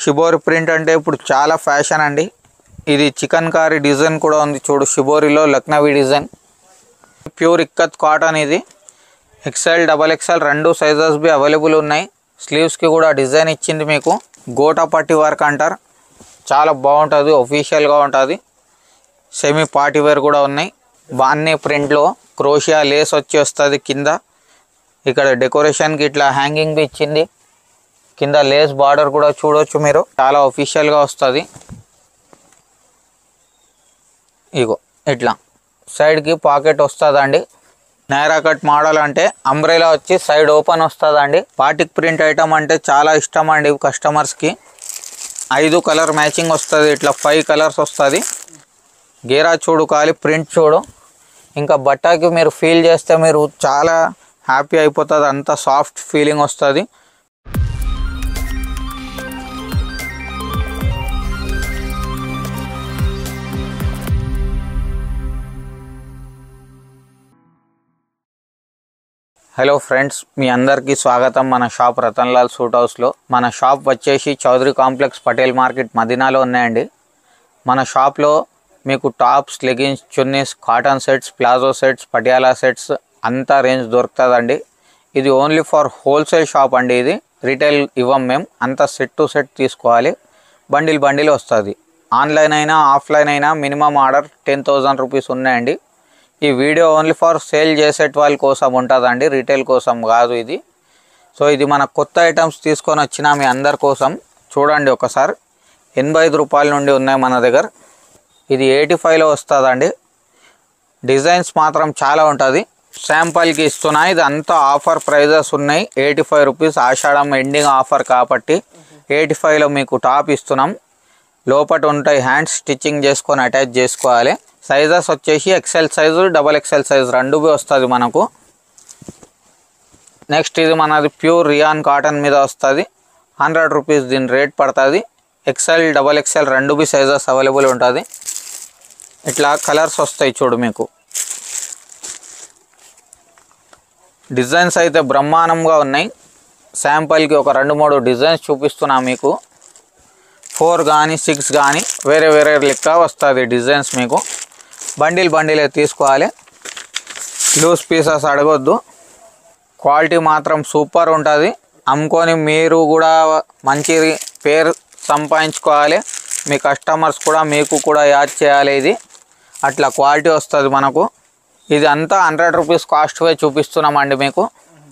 shibori print అంటే ఇప్పుడు చాలా ఫ్యాషన్ అండి ఇది చికెన్ కారీ డిజైన్ కూడా ఉంది చూడు షిబోరిలో Lucknowi design pure ikat cotton ఇది ఎక్సెల్ డబల్ ఎక్సెల్ రెండు సైజెస్ బి అవైలబుల్ ఉన్నాయి స్లీవ్స్కి కూడా డిజైన్ ఇచ్చింది మీకు గోటా పట్టి వర్క్ అంటారు చాలా బాగుంటుంది ఒఫీషియల్గా ఉంటుంది సెమీ పార్టీ వేర్ కూడా ఉన్నాయి బాన్నీ ప్రింట్లో క్రోషియా లేస్ వచ్చి వస్తుంది కింద ఇక్కడ డెకరేషన్కి ఇట్లా హ్యాంగింగ్ బి ఇచ్చింది కింద లేస్ బార్డర్ కూడా చూడొచ్చు మీరు చాలా ఒఫీషియల్గా వస్తుంది ఇగో ఇట్లా సైడ్కి పాకెట్ వస్తుందండి నైరా కట్ మోడల్ అంటే అంబ్రెలా వచ్చి సైడ్ ఓపెన్ వస్తుందండి పాటిక్ ప్రింట్ ఐటమ్ అంటే చాలా ఇష్టం అండి కస్టమర్స్కి ఐదు కలర్ మ్యాచింగ్ వస్తుంది ఇట్లా ఫైవ్ కలర్స్ వస్తుంది గేరా చూడు కాలి ప్రింట్ చూడు ఇంకా బట్టకి మీరు ఫీల్ చేస్తే మీరు చాలా హ్యాపీ అయిపోతుంది అంత సాఫ్ట్ ఫీలింగ్ వస్తుంది హలో ఫ్రెండ్స్ మీ అందరికీ స్వాగతం మన షాప్ రతన్లాల్ సూట్ హౌస్లో మన షాప్ వచ్చేసి చౌదరి కాంప్లెక్స్ పటేల్ మార్కెట్ మదీనాలో ఉన్నాయండి మన షాప్లో మీకు tops leggings chunnis cotton sets palazzo sets Patiala sets అంతా రేంజ్ దొరుకుతుందండి ఇది ఓన్లీ ఫర్ హోల్సేల్ షాప్ అండి ఇది రీటైల్ ఇవ్వం మేము అంతా సెట్ టు సెట్ తీసుకోవాలి బండిల్ బండిల్ వస్తుంది ఆన్లైన్ అయినా ఆఫ్లైన్ అయినా minimum order ten thousand rupees ఉన్నాయండి ఈ వీడియో ఓన్లీ ఫర్ సేల్ చేసేట వాళ్ళ కోసం ఉంటుందండి రీటైల్ కోసం కాదు ఇది సో ఇది మన కొత్త ఐటమ్స్ తీసుకొని వచ్చిన మీ అందరి కోసం చూడండి ఒకసారి ఎనభై ఐదు రూపాయల నుండి ఉన్నాయి మన దగ్గర ఇది ఎయిటీ ఫైవ్లో వస్తుందండి డిజైన్స్ మాత్రం చాలా ఉంటుంది శాంపల్కి ఇస్తున్నా ఇది అంతా ఆఫర్ ప్రైజెస్ ఉన్నాయి eighty five rupees Ashadham ending offer కాబట్టి ఎయిటీ ఫైవ్లో మీకు టాప్ ఇస్తున్నాం లోపట ఉంటాయి హ్యాండ్స్ స్టిచ్చింగ్ చేసుకొని అటాచ్ చేసుకోవాలి సైజెస్ వచ్చేసి XL size double XL size రెండు వస్తుంది మనకు నెక్స్ట్ ఇది మనది ప్యూర్ రియాన్ కాటన్ మీద వస్తుంది హండ్రెడ్ రూపీస్ దీని రేట్ పడుతుంది ఎక్సెల్ డబల్ ఎక్సెల్ రెండు బి సైజెస్ అవైలబుల్ ఉంటుంది ఇట్లా కలర్స్ వస్తాయి చూడు మీకు డిజైన్స్ అయితే బ్రహ్మాండంగా ఉన్నాయి శాంపుల్కి ఒక రెండు మూడు డిజైన్స్ చూపిస్తున్నా మీకు ఫోర్ కానీ సిక్స్ కానీ వేరే వేరే లెక్క వస్తుంది డిజైన్స్ మీకు బండిల్ బండిలే తీసుకోవాలి లూజ్ పీసెస్ అడగొద్దు క్వాలిటీ మాత్రం సూపర్ ఉంటుంది అమ్ముకొని మీరు కూడా మంచి పేరు సంపాదించుకోవాలి మీ కస్టమర్స్ కూడా మీకు కూడా యాడ్ చేయాలి ఇది అట్లా క్వాలిటీ వస్తుంది మనకు ఇది అంతా హండ్రెడ్ రూపీస్ కాస్ట్ వే చూపిస్తున్నామండి మీకు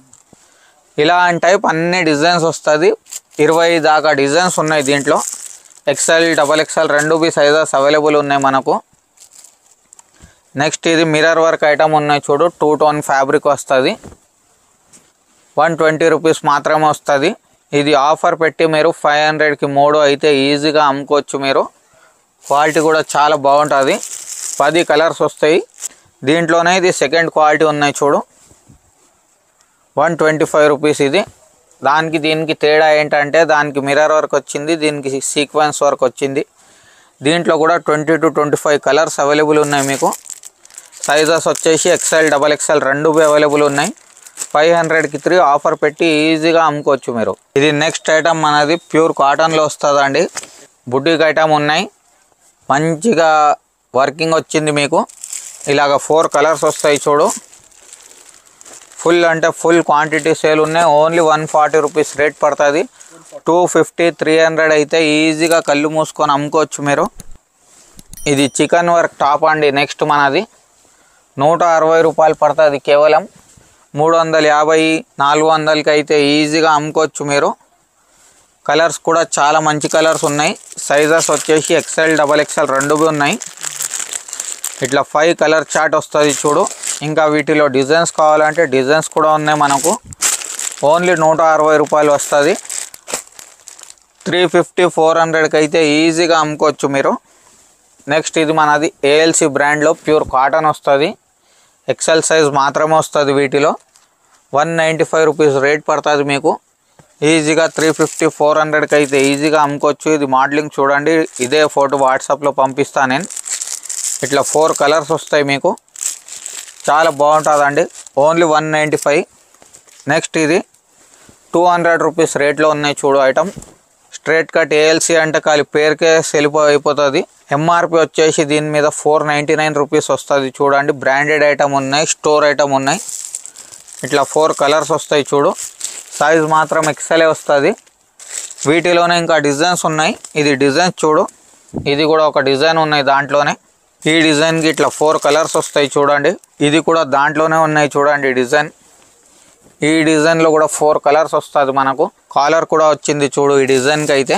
ఇలాంటి టైప్ అన్ని డిజైన్స్ వస్తుంది ఇరవై దాకా డిజైన్స్ ఉన్నాయి దీంట్లో ఎక్సెల్ డబల్ ఎక్సెల్ రెండు బి సైజెస్ అవైలబుల్ ఉన్నాయి మనకు నెక్స్ట్ ఇది మిర్రర్ వర్క్ ఐటమ్ ఉన్నాయి చూడు టూ టోన్ ఫ్యాబ్రిక్ వస్తుంది వన్ ట్వంటీ రూపీస్ మాత్రమే వస్తుంది ఇది ఆఫర్ పెట్టి మీరు ఫైవ్ హండ్రెడ్కి మూడు అయితే ఈజీగా అమ్ముకోవచ్చు మీరు క్వాలిటీ కూడా చాలా బాగుంటుంది పది కలర్స్ వస్తాయి దీంట్లోనే ఇది సెకండ్ క్వాలిటీ ఉన్నాయి చూడు వన్ ట్వంటీ ఫైవ్ రూపీస్ ఇది దానికి దీనికి తేడా ఏంటంటే దానికి మిర్రర్ వర్క్ వచ్చింది దీనికి సీక్వెన్స్ వర్క్ వచ్చింది దీంట్లో కూడా twenty to twenty five colours available ఉన్నాయి మీకు సైజెస్ వచ్చేసి ఎక్సెల్ డబల్ ఎక్సెల్ రెండు అవైలబుల్ ఉన్నాయి ఫైవ్ హండ్రెడ్కి త్రీ ఆఫర్ పెట్టి ఈజీగా అమ్ముకోవచ్చు మీరు ఇది నెక్స్ట్ ఐటమ్ మనది ప్యూర్ కాటన్లో వస్తుందండి బుడ్డిక్ ఐటమ్ ఉన్నాయి మంచిగా వర్కింగ్ వచ్చింది మీకు ఇలాగ ఫోర్ కలర్స్ వస్తాయి చూడు ఫుల్ అంటే ఫుల్ క్వాంటిటీ సేల్ ఉన్నాయి only one forty rupees rate పడుతుంది టూ ఫిఫ్టీ త్రీ హండ్రెడ్ అయితే ఈజీగా కళ్ళు మూసుకొని అమ్ముకోవచ్చు మీరు ఇది చికెన్ వర్క్ టాప్ అండి నెక్స్ట్ మనది నూట అరవై రూపాయలు పడుతుంది కేవలం మూడు వందల యాభై నాలుగు వందలకి అయితే ఈజీగా అమ్ముకోవచ్చు మీరు కలర్స్ కూడా చాలా మంచి కలర్స్ ఉన్నాయి సైజెస్ వచ్చేసి ఎక్సెల్ డబల్ ఎక్సెల్ రెండు ఉన్నాయి ఇట్లా ఫైవ్ కలర్ చార్ట్ వస్తుంది చూడు ఇంకా వీటిలో డిజైన్స్ కావాలంటే డిజైన్స్ కూడా ఉన్నాయి మనకు ఓన్లీ నూట అరవై రూపాయలు వస్తుంది త్రీ ఫిఫ్టీ ఫోర్ హండ్రెడ్కి అయితే ఈజీగా అమ్ముకోవచ్చు మీరు నెక్స్ట్ ఇది మనది ఏఎల్సి బ్రాండ్లో ప్యూర్ కాటన్ వస్తుంది ఎక్సెల్ సైజ్ మాత్రమే వస్తుంది వీటిలో one ninety five rupees rate పడుతుంది మీకు ఈజీగా త్రీ ఫిఫ్టీ ఫోర్ హండ్రెడ్కి అయితే ఈజీగా అమ్ముకోవచ్చు ఇది మోడలింగ్ చూడండి ఇదే ఫోటో వాట్సాప్లో పంపిస్తాను నేను ఇట్లా ఫోర్ కలర్స్ వస్తాయి మీకు చాలా బాగుంటుందండి only one ninety five next ఇది టూ హండ్రెడ్ రూపీస్ రేట్లో ఉన్నాయి చూడు ఐటమ్ స్ట్రేట్ కట్ ఏఎల్సి అంటే ఖాళీ పేరుకే సెలిపో అయిపోతుంది ఎంఆర్పి వచ్చేసి దీని మీద ఫోర్ నైంటీ నైన్ రూపీస్ వస్తుంది చూడండి బ్రాండెడ్ ఐటమ్ ఉన్నాయి స్టోర్ ఐటమ్ ఉన్నాయి ఇట్లా ఫోర్ కలర్స్ వస్తాయి చూడు సైజ్ మాత్రం ఎక్సలే వస్తుంది వీటిలోనే ఇంకా డిజైన్స్ ఉన్నాయి ఇది డిజైన్స్ చూడు ఇది కూడా ఒక డిజైన్ ఉన్నాయి దాంట్లోనే ఈ డిజైన్కి ఇట్లా ఫోర్ కలర్స్ వస్తాయి చూడండి ఇది కూడా దాంట్లోనే ఉన్నాయి చూడండి డిజైన్ ఈ డిజైన్లో కూడా ఫోర్ కలర్స్ వస్తుంది మనకు కాలర్ కూడా వచ్చింది చూడు ఈ డిజైన్కి అయితే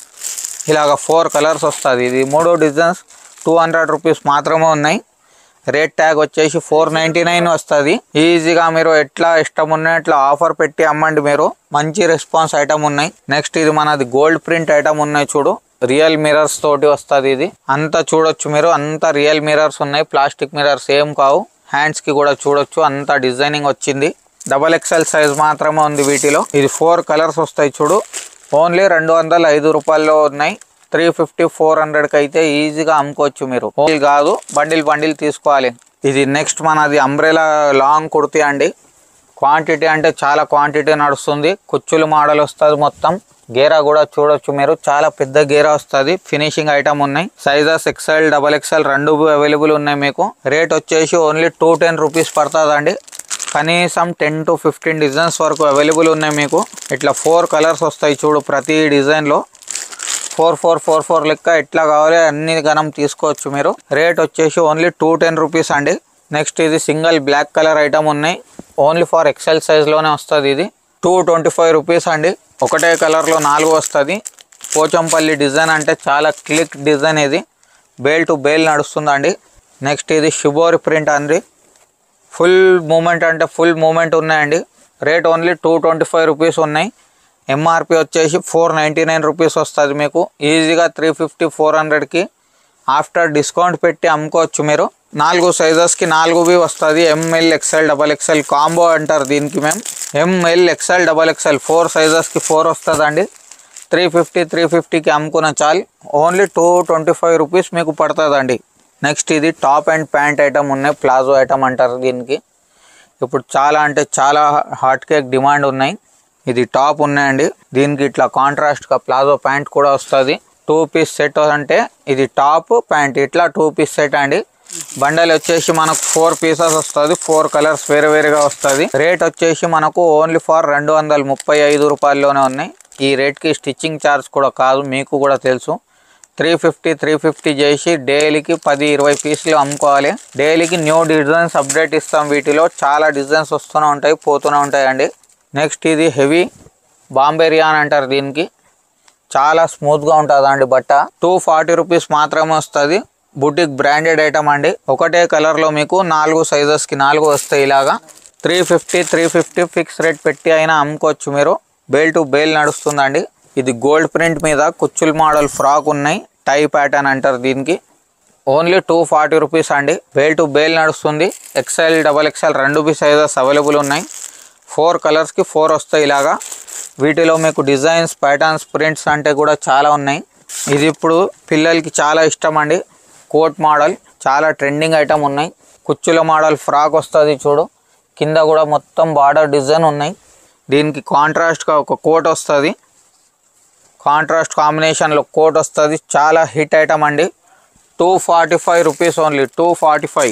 ఇలాగ ఫోర్ కలర్స్ వస్తుంది ఇది మూడు డిజైన్స్ టూ హండ్రెడ్ రూపీస్ మాత్రమే ఉన్నాయి రేట్ ట్యాగ్ వచ్చేసి ఫోర్ నైంటీ నైన్ వస్తుంది ఈజీగా మీరు ఎట్లా ఇష్టం ఉన్నాయి అట్లా ఆఫర్ పెట్టి అమ్మండి మీరు మంచి రెస్పాన్స్ ఐటమ్ ఉన్నాయి నెక్స్ట్ ఇది మనది గోల్డ్ ప్రింట్ ఐటమ్ ఉన్నాయి చూడు రియల్ మిరర్స్ తోటి వస్తుంది ఇది అంతా చూడొచ్చు మీరు అంతా రియల్ మిరర్స్ ఉన్నాయి ప్లాస్టిక్ మిరర్స్ ఏం కావు హ్యాండ్స్ కి కూడా చూడొచ్చు అంతా డిజైనింగ్ వచ్చింది డబల్ ఎక్స్ఎల్ సైజ్ మాత్రమే ఉంది వీటిలో ఇది ఫోర్ కలర్స్ వస్తాయి చూడు ఓన్లీ రెండు వందల ఐదు రూపాయల్లో ఉన్నాయి త్రీ ఫిఫ్టీ ఫోర్ హండ్రెడ్కి అయితే ఈజీగా అమ్ముకోవచ్చు మీరు హోల్ కాదు బండిల్ బండిల్ తీసుకోవాలి ఇది నెక్స్ట్ మనది అంబ్రెలా లాంగ్ కుర్తీ అండి క్వాంటిటీ అంటే చాలా క్వాంటిటీ నడుస్తుంది కుచ్చులు మోడల్ వస్తుంది మొత్తం గేరా కూడా చూడొచ్చు మీరు చాలా పెద్ద గేరా వస్తుంది ఫినిషింగ్ ఐటమ్ ఉన్నాయి సైజెస్ ఎక్సెల్ డబల్ ఎక్సెల్ రెండు అవైలబుల్ ఉన్నాయి మీకు రేట్ వచ్చేసి ఓన్లీ టూ టెన్ రూపీస్ పడుతుందండి కనీసం టెన్ టు ఫిఫ్టీన్ డిజైన్స్ వరకు అవైలబుల్ ఉన్నాయి మీకు ఇట్లా ఫోర్ కలర్స్ వస్తాయి చూడు ప్రతి డిజైన్లో ఫోర్ ఫోర్ ఫోర్ ఫోర్ లెక్క ఎట్లా కావాలి అన్ని గనం తీసుకోవచ్చు మీరు రేట్ వచ్చేసి ఓన్లీ టూ టెన్ రూపీస్ అండి నెక్స్ట్ ఇది సింగిల్ బ్లాక్ కలర్ ఐటమ్ ఉన్నాయి ఓన్లీ ఫర్ ఎక్సెల్ సైజ్లోనే వస్తుంది ఇది టూ ట్వంటీ ఫైవ్ రూపీస్ అండి ఒకటే కలర్లో నాలుగు వస్తుంది పోచంపల్లి డిజైన్ అంటే చాలా క్లిక్ డిజైన్ ఇది బేల్ టు బేల్ నడుస్తుందండి నెక్స్ట్ ఇది షుబోరి ప్రింట్ అండి ఫుల్ మూమెంట్ అంటే ఫుల్ మూమెంట్ ఉన్నాయండి rate only two twenty five rupees ఉన్నాయి ఎంఆర్పి వచ్చేసి ఫోర్ నైంటీ నైన్ రూపీస్ వస్తుంది మీకు ఈజీగా త్రీ ఫిఫ్టీ ఫోర్ హండ్రెడ్కి ఆఫ్టర్ డిస్కౌంట్ పెట్టి అమ్ముకోవచ్చు మీరు నాలుగు సైజెస్కి నాలుగువి వస్తుంది M L XL double XL combo అంటారు దీనికి మేము M L XL double XL four సైజెస్కి ఫోర్ వస్తుందండి త్రీ ఫిఫ్టీ త్రీ ఫిఫ్టీకి అమ్ముకున్న చాలు only two twenty five rupees మీకు పడుతుందండి నెక్స్ట్ ఇది టాప్ అండ్ ప్యాంట్ ఐటమ్ ఉన్నాయి ప్లాజో ఐటమ్ అంటారు దీనికి ఇప్పుడు చాలా అంటే చాలా హాట్ కేక్ డిమాండ్ ఉన్నాయి ఇది టాప్ ఉన్నాయండి దీనికి ఇట్లా కాంట్రాస్ట్గా ప్లాజో ప్యాంట్ కూడా వస్తుంది టూ పీస్ సెట్ అంటే ఇది టాప్ ప్యాంట్ ఇట్లా టూ పీస్ సెట్ అండి బండల్ వచ్చేసి మనకు ఫోర్ పీసెస్ వస్తుంది ఫోర్ కలర్స్ వేరే వేరేగా వస్తుంది రేట్ వచ్చేసి మనకు ఓన్లీ ఫర్ రెండు వందల ముప్పై ఐదు రూపాయల్లోనే ఉన్నాయి ఈ రేట్కి స్టిచ్చింగ్ ఛార్జ్ కూడా కాదు మీకు కూడా తెలుసు త్రీ ఫిఫ్టీ త్రీ ఫిఫ్టీ చేసి డైలీకి పది ఇరవై పీసులు అమ్ముకోవాలి డైలీకి న్యూ డిజైన్స్ అప్డేట్ ఇస్తాం వీటిలో చాలా డిజైన్స్ వస్తూనే ఉంటాయి పోతూనే ఉంటాయండి నెక్స్ట్ ఇది హెవీ బాంబే రియాన్ అంటారు దీనికి చాలా స్మూత్గా ఉంటుందండి బట్ట టూ ఫార్టీ రూపీస్ మాత్రమే వస్తుంది బుటిక్ బ్రాండెడ్ ఐటమ్ అండి ఒకటే కలర్లో మీకు నాలుగు సైజెస్కి నాలుగు వస్తాయి ఇలాగా three fifty three fifty fix rate పెట్టి అయినా అమ్ముకోవచ్చు మీరు బేల్ టు బేల్ నడుస్తుందండి ఇది గోల్డ్ ప్రింట్ మీద కుచ్చుల్ మోడల్ ఫ్రాక్ ఉన్నాయి టై ప్యాటర్న్ అంటారు దీనికి ఓన్లీ టూ ఫార్టీ రూపీస్ అండి బేల్ టు బేల్ నడుస్తుంది ఎక్స్ఎల్ డబల్ ఎక్స్ఎల్ రెండు బి సైజెస్ అవైలబుల్ ఉన్నాయి ఫోర్ కలర్స్కి ఫోర్ వస్తాయి ఇలాగా వీటిలో మీకు డిజైన్స్ ప్యాటర్న్స్ ప్రింట్స్ అంటే కూడా చాలా ఉన్నాయి ఇది ఇప్పుడు పిల్లలకి చాలా ఇష్టం అండి కోట్ మోడల్ చాలా ట్రెండింగ్ ఐటమ్ ఉన్నాయి కుచ్చుల మోడల్ ఫ్రాక్ వస్తుంది చూడు కింద కూడా మొత్తం బార్డర్ డిజైన్ ఉన్నాయి దీనికి కాంట్రాస్ట్గా ఒక కోట్ వస్తుంది కాంట్రాస్ట్ కాంబినేషన్లో కోట్ వస్తుంది చాలా హిట్ ఐటమ్ అండి two forty five rupees only two forty five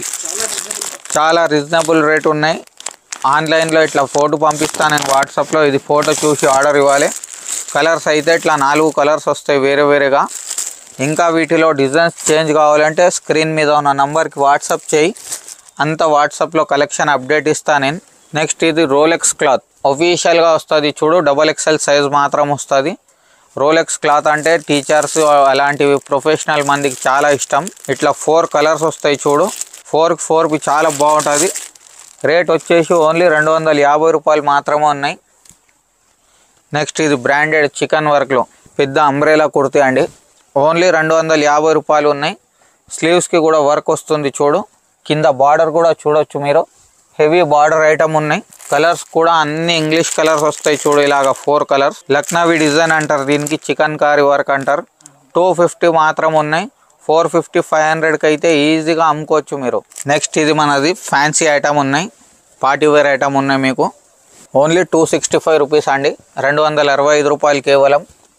చాలా రీజనబుల్ రేట్ ఉన్నాయి ఆన్లైన్లో ఇట్లా ఫోటో పంపిస్తాను నేను వాట్సాప్లో ఇది ఫోటో చూసి ఆర్డర్ ఇవ్వాలి కలర్స్ అయితే ఇట్లా నాలుగు కలర్స్ వస్తాయి వేరే వేరేగా ఇంకా వీటిలో డిజైన్స్ చేంజ్ కావాలంటే స్క్రీన్ మీద ఉన్న నంబర్కి వాట్సాప్ చేయి అంత వాట్సాప్లో కలెక్షన్ అప్డేట్ ఇస్తాను నేను నెక్స్ట్ ఇది రోలెక్స్ క్లాత్ ఒఫీషియల్గా వస్తుంది చూడు డబల్ ఎక్స్ఎల్ సైజ్ మాత్రం వస్తుంది రోలెక్స్ క్లాత్ అంటే టీచర్స్ అలాంటివి ప్రొఫెషనల్ మందికి చాలా ఇష్టం ఇట్లా ఫోర్ కలర్స్ వస్తాయి చూడు ఫోర్కి ఫోర్కి చాలా బాగుంటుంది రేట్ వచ్చేసి ఓన్లీ రెండు వందల యాభై రూపాయలు మాత్రమే ఉన్నాయి నెక్స్ట్ ఇది బ్రాండెడ్ చికెన్ వర్క్లో పెద్ద అంబ్రేలా కుర్తీ అండి ఓన్లీ రెండు వందల యాభై రూపాయలు ఉన్నాయి స్లీవ్స్కి కూడా వర్క్ వస్తుంది చూడు కింద బార్డర్ కూడా చూడొచ్చు మీరు హెవీ బార్డర్ ఐటమ్ ఉన్నాయి కలర్స్ కూడా అన్ని ఇంగ్లీష్ కలర్స్ వస్తాయి చూడు ఇలాగ ఫోర్ కలర్స్ లక్నవీ డిజైన్ అంటారు దీనికి చికెన్ కారీ వర్క్ అంటారు టూ ఫిఫ్టీ మాత్రం ఉన్నాయి ఫోర్ ఫిఫ్టీ ఫైవ్ హండ్రెడ్కి అయితే ఈజీగా అమ్ముకోవచ్చు మీరు నెక్స్ట్ ఇది మనది ఫ్యాన్సీ ఐటమ్ ఉన్నాయి పార్టీ వేర్ ఐటమ్ ఉన్నాయి మీకు only two sixty five rupees అండి రెండు వందల అరవై ఐదు రూపాయలు కేవలం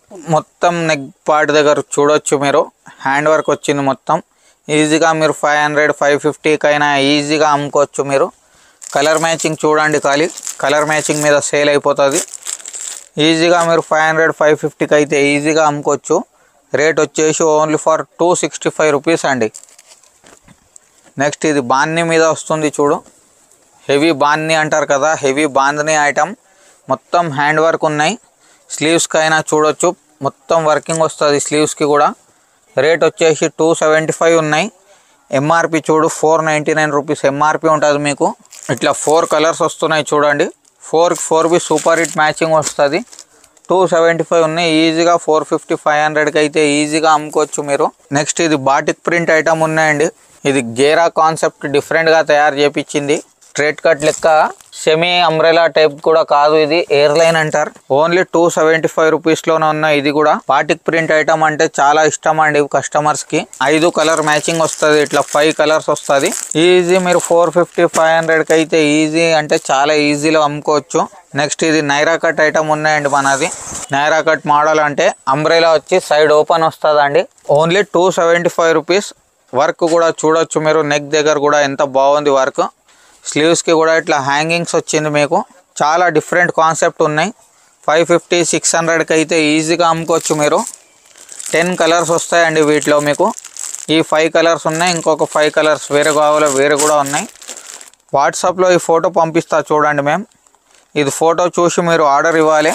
మొత్తం నెక్ పార్ట్ దగ్గర చూడొచ్చు మీరు హ్యాండ్ వర్క్ వచ్చింది మొత్తం ఈజీగా మీరు ఫైవ్ హండ్రెడ్ ఫైవ్ ఫిఫ్టీకైనా ఈజీగా అమ్ముకోవచ్చు మీరు కలర్ మ్యాచింగ్ చూడండి ఖాళీ కలర్ మ్యాచింగ్ మీద సేల్ అయిపోతుంది ఈజీగా మీరు ఫైవ్ హండ్రెడ్ ఫైవ్ ఫిఫ్టీకి అయితే ఈజీగా అమ్ముకోవచ్చు రేట్ వచ్చేసి only for two sixty five rupees అండి నెక్స్ట్ ఇది బాన్ని మీద వస్తుంది చూడు హెవీ బాన్ని అంటారు కదా హెవీ బాందని ఐటమ్ మొత్తం హ్యాండ్ వర్క్ ఉన్నాయి స్లీవ్స్కి అయినా చూడొచ్చు మొత్తం వర్కింగ్ వస్తుంది స్లీవ్స్కి కూడా రేట్ వచ్చేసి టూ సెవెంటీ ఫైవ్ ఉన్నాయి ఎంఆర్పి చూడు four ninety nine rupees MRP ఉంటుంది మీకు ఇట్లా ఫోర్ కలర్స్ వస్తున్నాయి చూడండి ఫోర్ ఫోర్ బి సూపర్ హిట్ మ్యాచింగ్ వస్తుంది టూ సెవెంటీ ఫైవ్ ఉన్నాయి ఈజీగా ఫోర్ ఫిఫ్టీ ఫైవ్ హండ్రెడ్కి అయితే ఈజీగా అమ్ముకోవచ్చు మీరు నెక్స్ట్ ఇది బాటిక్ ప్రింట్ ఐటమ్ ఉన్నాయండి ఇది గేరా కాన్సెప్ట్ డిఫరెంట్గా తయారు చేపించింది స్ట్రేట్ కట్ లెక్క సెమీ అంబ్రెలా టైప్ కూడా కాదు ఇది ఎయిర్ లైన్ అంటారు only two seventy five rupees లోనే ఉన్న ఇది కూడా బాటిక్ ప్రింట్ ఐటమ్ అంటే చాలా ఇష్టం అండి కస్టమర్స్ కి ఐదు కలర్ మ్యాచింగ్ వస్తుంది ఇట్లా ఫైవ్ కలర్స్ వస్తుంది ఈజీ మీరు ఫోర్ ఫిఫ్టీ ఫైవ్ హండ్రెడ్ కి అయితే ఈజీ అంటే చాలా ఈజీలో అమ్ముకోవచ్చు నెక్స్ట్ ఇది నైరా కట్ ఐటమ్ ఉన్నాయండి మనది నైరా కట్ మోడల్ అంటే అంబ్రెలా వచ్చి సైడ్ ఓపెన్ వస్తుందండి only two seventy five rupees work కూడా చూడొచ్చు మీరు నెక్ దగ్గర కూడా ఎంత బాగుంది వర్క్ స్లీవ్స్కి కూడా ఇట్లా హ్యాంగింగ్స్ వచ్చింది మీకు చాలా డిఫరెంట్ కాన్సెప్ట్ ఉన్నాయి ఫైవ్ ఫిఫ్టీ సిక్స్ హండ్రెడ్కి అయితే ఈజీగా అమ్ముకోవచ్చు మీరు టెన్ కలర్స్ వస్తాయండి వీటిలో మీకు ఈ ఫైవ్ కలర్స్ ఉన్నాయి ఇంకొక ఫైవ్ కలర్స్ వేరే కావాలో వేరే కూడా ఉన్నాయి వాట్సాప్లో ఈ ఫోటో పంపిస్తా చూడండి మేము ఇది ఫోటో చూసి మీరు ఆర్డర్ ఇవ్వాలి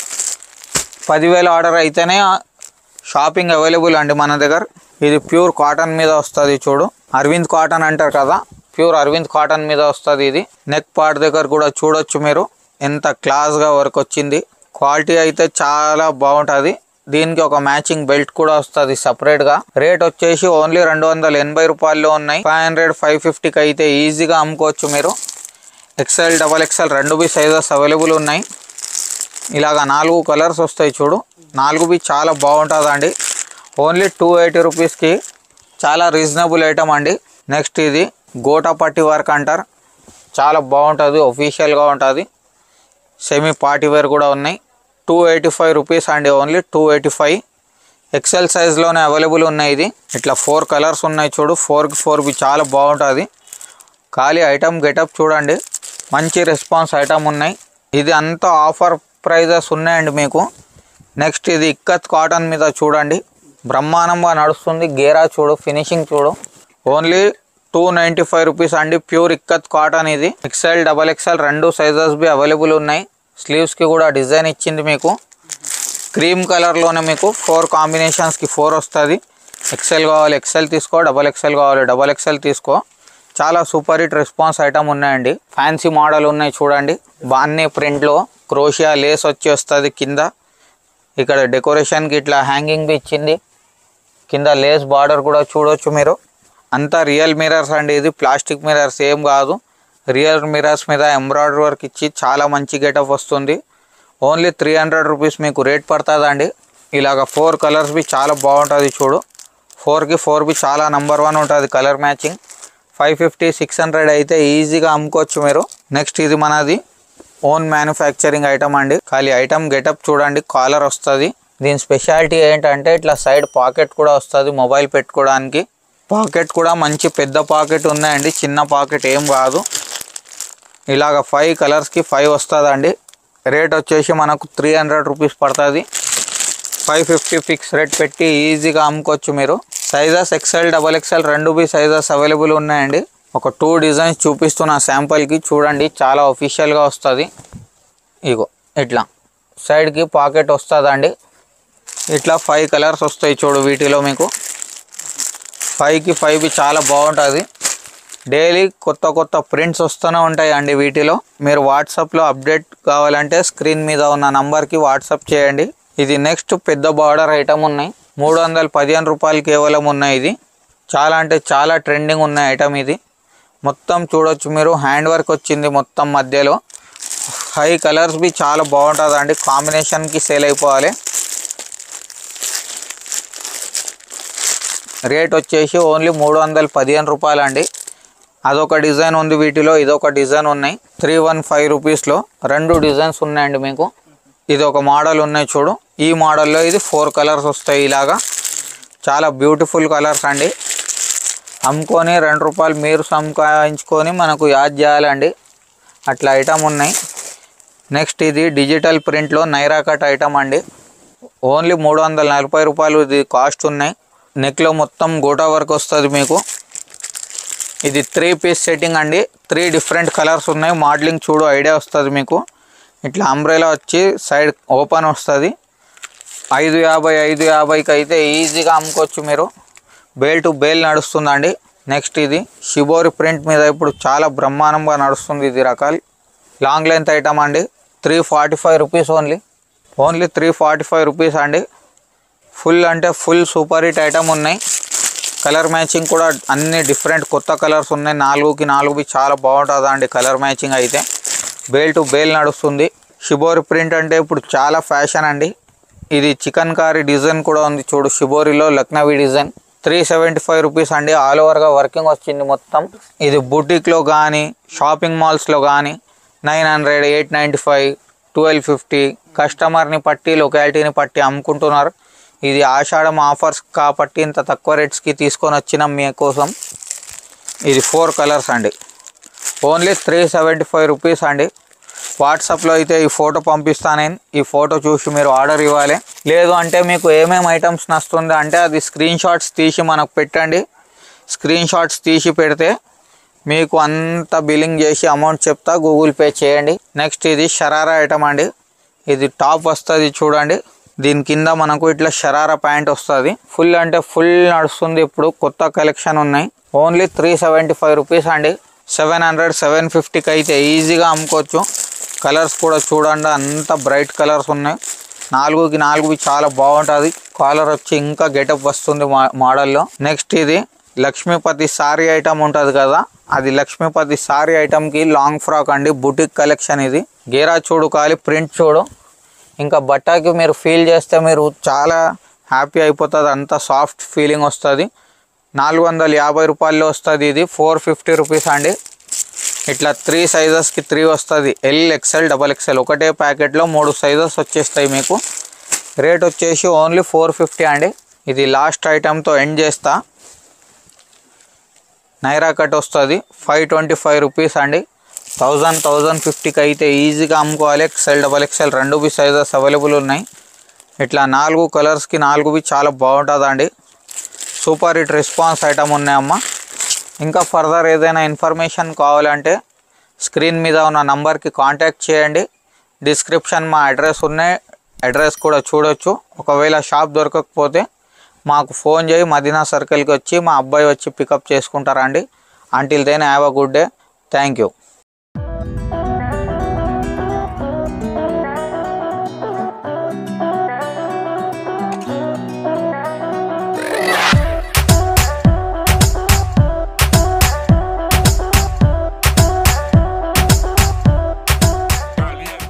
పదివేల ఆర్డర్ అయితేనే షాపింగ్ అవైలబుల్ అండి మన దగ్గర ఇది ప్యూర్ కాటన్ మీద వస్తుంది చూడు అరవింద్ కాటన్ అంటారు కదా ప్యూర్ అరవింద్ కాటన్ మీద వస్తుంది ఇది నెక్ పార్ట్ దగ్గర కూడా చూడొచ్చు మీరు ఎంత క్లాస్గా వర్క్ వచ్చింది క్వాలిటీ అయితే చాలా బాగుంటుంది దీనికి ఒక మ్యాచింగ్ బెల్ట్ కూడా వస్తుంది సపరేట్ గా రేట్ వచ్చేసి ఓన్లీ రెండు వందల ఎనభై రూపాయల్లో ఉన్నాయి ఫైవ్ హండ్రెడ్ ఫైవ్ ఫిఫ్టీకి అయితే ఈజీగా అమ్ముకోవచ్చు మీరు ఎక్సెల్ డబల్ ఎక్సెల్ రెండు బి సైజెస్ అవైలబుల్ ఉన్నాయి ఇలాగా నాలుగు కలర్స్ వస్తాయి చూడు నాలుగు బి చాలా బాగుంటుందండి ఓన్లీ టూ ఎయిటీ రూపీస్కి చాలా రీజనబుల్ ఐటమ్ అండి నెక్స్ట్ ఇది గోటా పట్టి వర్క్ అంటారు చాలా బాగుంటుంది ఒఫీషియల్గా ఉంటుంది సెమీ పార్టీ వేర్ కూడా ఉన్నాయి టూ ఎయిటీ ఫైవ్ రూపీస్ అండి only two eighty five XL సైజ్లోనే అవైలబుల్ ఉన్నాయి ఇది ఇట్లా ఫోర్ కలర్స్ ఉన్నాయి చూడు ఫోర్కి ఫోర్ బి చాలా బాగుంటుంది ఖాళీ ఐటమ్ గెటప్ చూడండి మంచి రెస్పాన్స్ ఐటమ్ ఉన్నాయి ఇది అంతా ఆఫర్ ప్రైజెస్ ఉన్నాయండి మీకు నెక్స్ట్ ఇది ఇక్కత్ కాటన్ మీద చూడండి బ్రహ్మాండంగా నడుస్తుంది గేరా చూడు ఫినిషింగ్ చూడు only two ninety five rupees అండి ప్యూర్ ఇక్కత్ కాటన్ ఇది ఎక్సెల్ డబల్ ఎక్సెల్ రెండు సైజెస్ బి అవైలబుల్ ఉన్నాయి స్లీవ్స్కి కూడా డిజైన్ ఇచ్చింది మీకు క్రీమ్ కలర్లోనే మీకు ఫోర్ కాంబినేషన్స్కి ఫోర్ వస్తుంది ఎక్సెల్ కావాలి ఎక్సెల్ తీసుకో డబల్ ఎక్సెల్ కావాలి డబల్ ఎక్సెల్ తీసుకో చాలా సూపర్ హిట్ రెస్పాన్స్ ఐటమ్ ఉన్నాయండి ఫ్యాన్సీ మోడల్ ఉన్నాయి చూడండి బాన్నీ ప్రింట్లో క్రోషియా లేస్ వచ్చి వస్తుంది కింద ఇక్కడ డెకరేషన్కి ఇట్లా హ్యాంగింగ్ బి ఇచ్చింది కింద లేస్ బార్డర్ కూడా చూడొచ్చు మీరు అంతా రియల్ మిరర్స్ అండి ఇది ప్లాస్టిక్ మిరర్స్ ఏం కాదు రియల్ మిరర్స్ మీద ఎంబ్రాయిడరీ వర్క్ ఇచ్చి చాలా మంచి గెటప్ వస్తుంది ఓన్లీ త్రీ హండ్రెడ్ రూపీస్ మీకు రేట్ పడుతుందండి ఇలాగ ఫోర్ కలర్స్ బి చాలా బాగుంటుంది చూడు ఫోర్కి ఫోర్ బి చాలా నెంబర్ వన్ ఉంటుంది colour matching five fifty six hundred అయితే ఈజీగా అమ్ముకోవచ్చు మీరు నెక్స్ట్ ఇది మనది ఓన్ మ్యానుఫ్యాక్చరింగ్ ఐటమ్ అండి ఖాళీ ఐటమ్ గెటప్ చూడండి కాలర్ వస్తుంది దీని స్పెషాలిటీ ఏంటంటే ఇట్లా సైడ్ పాకెట్ కూడా వస్తుంది మొబైల్ పెట్టుకోవడానికి పాకెట్ కూడా మంచి పెద్ద పాకెట్ ఉన్నాయండి చిన్న పాకెట్ ఏం కాదు ఇలాగ ఫైవ్ కలర్స్కి ఫైవ్ వస్తుందండి రేట్ వచ్చేసి మనకు త్రీ హండ్రెడ్ రూపీస్ పడుతుంది ఫైవ్ ఫిఫ్టీ ఫిక్స్ రేట్ పెట్టి ఈజీగా అమ్ముకోవచ్చు మీరు సైజెస్ ఎక్సెల్ డబల్ ఎక్సెల్ రెండు బి సైజెస్ అవైలబుల్ ఉన్నాయండి ఒక టూ డిజైన్స్ చూపిస్తున్న శాంపుల్కి చూడండి చాలా ఒఫిషియల్గా వస్తుంది ఇగో ఇట్లా సైడ్కి పాకెట్ వస్తుందండి ఇట్లా ఫైవ్ కలర్స్ వస్తాయి చూడు వీటిలో మీకు ఫైవ్కి ఫైవ్ బి చాలా బాగుంటుంది డైలీ కొత్త కొత్త ప్రింట్స్ వస్తూనే ఉంటాయి అండి వీటిలో మీరు వాట్సాప్లో అప్డేట్ కావాలంటే స్క్రీన్ మీద ఉన్న నంబర్కి వాట్సాప్ చేయండి ఇది నెక్స్ట్ పెద్ద బార్డర్ ఐటమ్ ఉన్నాయి మూడు వందల పదిహేను రూపాయలు కేవలం ఉన్నాయి ఇది చాలా అంటే చాలా ట్రెండింగ్ ఉన్న ఐటమ్ ఇది మొత్తం చూడొచ్చు మీరు హ్యాండ్ వర్క్ వచ్చింది మొత్తం మధ్యలో హై కలర్స్ బి చాలా బాగుంటుంది అండి కాంబినేషన్కి సేల్ అయిపోవాలి రేట్ వచ్చేసి ఓన్లీ మూడు వందల పదిహేను రూపాయలు అండి అదొక డిజైన్ ఉంది వీటిలో ఇదొక డిజైన్ ఉన్నాయి త్రీ వన్ ఫైవ్ రూపీస్లో రెండు డిజైన్స్ ఉన్నాయండి మీకు ఇది ఒక మోడల్ ఉన్నాయి చూడు ఈ మోడల్లో ఇది ఫోర్ కలర్స్ వస్తాయి ఇలాగా చాలా బ్యూటిఫుల్ కలర్స్ అండి అమ్ముకొని రెండు రూపాయలు మీరు సంపాదించుకొని మనకు యాద్ చేయాలండి అట్లా ఐటమ్ ఉన్నాయి నెక్స్ట్ ఇది డిజిటల్ ప్రింట్లో నైరా కట్ ఐటమ్ అండి ఓన్లీ మూడు వందల నలభై రూపాయలు ఇది కాస్ట్ ఉన్నాయి నెక్లో మొత్తం గోటా వర్క్ వస్తుంది మీకు ఇది త్రీ పీస్ సెట్టింగ్ అండి త్రీ డిఫరెంట్ కలర్స్ ఉన్నాయి మోడలింగ్ చూడు ఐడియా వస్తుంది మీకు ఇట్లా అంబ్రెలా వచ్చి సైడ్ ఓపెన్ వస్తుంది ఐదు యాభై ఐదు యాభైకి అయితే ఈజీగా అమ్ముకోవచ్చు మీరు బేల్ టు బేల్ నడుస్తుందండి నెక్స్ట్ ఇది షిబోరి ప్రింట్ మీద ఇప్పుడు చాలా బ్రహ్మాండంగా నడుస్తుంది ఇది రకాలు లాంగ్ లెంత్ ఐటమ్ అండి three forty five rupees only only three forty five rupees అండి ఫుల్ అంటే ఫుల్ సూపర్ హిట్ ఐటమ్ ఉన్నాయి కలర్ మ్యాచింగ్ కూడా అన్ని డిఫరెంట్ కొత్త కలర్స్ ఉన్నాయి నాలుగుకి నాలుగువి చాలా బాగుంటుంది అండి కలర్ మ్యాచింగ్ అయితే బేల్ టు బేల్ నడుస్తుంది షిబోరి ప్రింట్ అంటే ఇప్పుడు చాలా ఫ్యాషన్ అండి ఇది చికెన్ కారీ డిజైన్ కూడా ఉంది చూడు షిబోరిలో Lucknowi design three seventy five rupees అండి ఆల్ ఓవర్గా వర్కింగ్ వచ్చింది మొత్తం ఇది బుటిక్లో కానీ షాపింగ్ మాల్స్లో కానీ nine hundred eight ninety five twelve fifty కస్టమర్ని పట్టి లొకాలిటీని పట్టి అమ్ముకుంటున్నారు ఇది ఆషాఢం ఆఫర్స్ కాబట్టి ఇంత తక్కువ రేట్స్కి తీసుకొని వచ్చినాం మీకోసం ఇది ఫోర్ కలర్స్ అండి only three seventy five rupees అండి వాట్సాప్లో అయితే ఈ ఫోటో పంపిస్తాను నేను ఈ ఫోటో చూసి మీరు ఆర్డర్ ఇవ్వాలి లేదు అంటే మీకు ఏమేమి ఐటమ్స్ నస్తుంది అంటే అది స్క్రీన్ షాట్స్ తీసి మనకు పెట్టండి స్క్రీన్ షాట్స్ తీసి పెడితే మీకు అంత బిల్లింగ్ చేసి అమౌంట్ చెప్తా గూగుల్ పే చేయండి నెక్స్ట్ ఇది షరారా ఐటమ్ అండి ఇది టాప్ వస్తుంది చూడండి దీని కింద మనకు ఇట్లా షరారా ప్యాంట్ వస్తుంది ఫుల్ అంటే ఫుల్ నడుస్తుంది ఇప్పుడు కొత్త కలెక్షన్ ఉన్నాయి only three seventy five rupees అండి సెవెన్ హండ్రెడ్ సెవెన్ ఫిఫ్టీకి అయితే ఈజీగా అమ్ముకోవచ్చు కలర్స్ కూడా చూడండి అంత బ్రైట్ కలర్స్ ఉన్నాయి నాలుగుకి నాలుగువి చాలా బాగుంటుంది కాలర్ వచ్చి ఇంకా గెటప్ వస్తుంది మా మోడల్లో నెక్స్ట్ ఇది లక్ష్మీపతి సారీ ఐటమ్ ఉంటుంది కదా అది లక్ష్మీపతి సారీ ఐటమ్కి లాంగ్ ఫ్రాక్ అండి బుటిక్ కలెక్షన్ ఇది గేరా చూడు కాలి ప్రింట్ చూడు ఇంకా బట్టకి మీరు ఫీల్ చేస్తే మీరు చాలా హ్యాపీ అయిపోతుంది అంత సాఫ్ట్ ఫీలింగ్ వస్తుంది నాలుగు వందల యాభై రూపాయల్లో వస్తుంది ఇది ఫోర్ ఫిఫ్టీ రూపీస్ అండి ఇట్లా త్రీ సైజెస్కి త్రీ వస్తుంది ఎల్ ఎక్స్ఎల్ డబల్ ఎక్స్ఎల్ ఒకటే ప్యాకెట్లో మూడు సైజెస్ వచ్చేస్తాయి మీకు రేట్ వచ్చేసి ఓన్లీ ఫోర్ ఫిఫ్టీ అండి ఇది లాస్ట్ ఐటెంతో ఎండ్ చేస్తా నైరా కట్ వస్తుంది ఫైవ్ ట్వంటీ ఫైవ్ రూపీస్ అండి థౌజండ్ థౌజండ్ ఫిఫ్టీకి అయితే ఈజీగా అమ్ముకోవాలి ఎక్సెల్ డబల్ ఎక్సెల్ రెండు బి సైజెస్ అవైలబుల్ ఉన్నాయి ఇట్లా నాలుగు కలర్స్కి నాలుగువి చాలా బాగుంటుందండి సూపర్ హిట్ రెస్పాన్స్ ఐటమ్ ఉన్నాయమ్మా ఇంకా ఫర్దర్ ఏదైనా ఇన్ఫర్మేషన్ కావాలంటే స్క్రీన్ మీద ఉన్న నంబర్కి కాంటాక్ట్ చేయండి డిస్క్రిప్షన్ మా అడ్రస్ ఉన్నాయి అడ్రస్ కూడా చూడొచ్చు ఒకవేళ షాప్ దొరకకపోతే మాకు ఫోన్ చేయి మదీనా సర్కిల్కి వచ్చి మా అబ్బాయి వచ్చి పికప్ చేసుకుంటారండి until then have a good day thank you